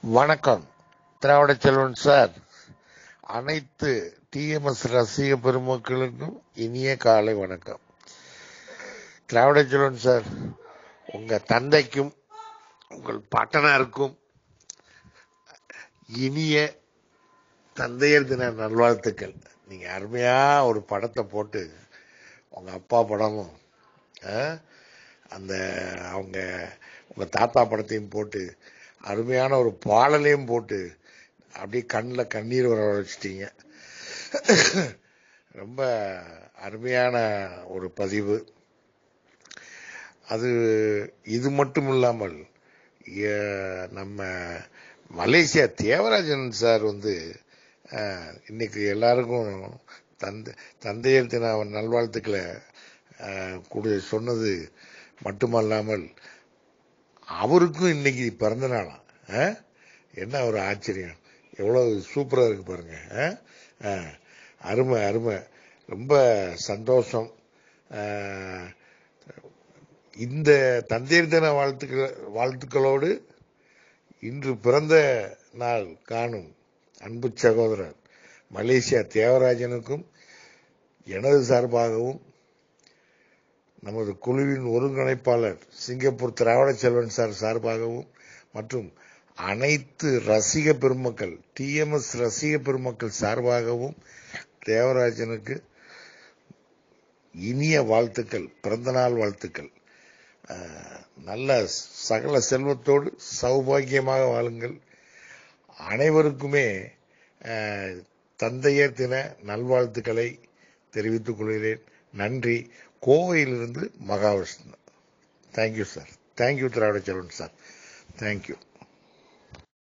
வணக்கம் திராவிட செல்வன் சார் அனைத்து டிஎம்எஸ் ரசிக பெருமக்களுக்கும் இனிய காலை வணக்கம் திராவிட செல்வன் சார் உங்க தந்தைக்கும் உங்கள் பாட்டனாருக்கும் இனிய தந்தையர் தின நல்வாழ்த்துக்கள் நீங்க அருமையா ஒரு படத்தை போட்டு உங்க அப்பா படமும் ஆ, அந்த அவங்க உங்க தாத்தா படத்தையும் போட்டு அருமையான ஒரு பாடலையும் போட்டு அப்படியே கண்ணில் கண்ணீர் வர வச்சிட்டீங்க ரொம்ப அருமையான ஒரு பதிவு அது இது மட்டும் இல்லாமல் எ- நம்ம மலேசியா தேவராஜன் சார் வந்து அஹ், இன்னைக்கு எல்லாருக்கும் தந்தை தந்தையர் தின நல்வாழ்த்துக்களை அஹ், கொடு சொன்னது மட்டுமல்லாமல் அவருக்கும் இன்னைக்கு பிறந்த நாளாம் அஹ்? என்ன ஒரு ஆச்சரியம் எவ்வளவு சூப்பரா இருக்கு பாருங்க அஹ்? அஹ். அருமை அருமை ரொம்ப சந்தோஷம் அஹ், இந்த தந்தையர் தின வாழ்த்துக்கள் வாழ்த்துக்களோடு இன்று பிறந்த நாள் காணும் அன்பு சகோதரர் மலேசியா தேவராஜனுக்கும் எனது சார்பாகவும் நமது குழுவின் ஒருங்கிணைப்பாளர் சிங்கப்பூர் திராவிட செல்வன் சார் சார்பாகவும் மற்றும் அனைத்து ரசிக பெருமக்கள் டிஎம்எஸ் ரசிக பெருமக்கள் சார்பாகவும் தேவராஜனுக்கு இனிய வாழ்த்துக்கள் பிறந்தநாள் வாழ்த்துக்கள் அஹ், நல்ல சகல செல்வத்தோடு சௌபாகியமாக வாழுங்கள் அனைவருக்குமே அஹ், தந்தையர் தின நல்வாழ்த்துக்களை தெரிவித்துக் கொள்கிறேன் நன்றி கோவையிலிருந்து Mahavishnu thank you sir thank you Dravida Selvan sir thank you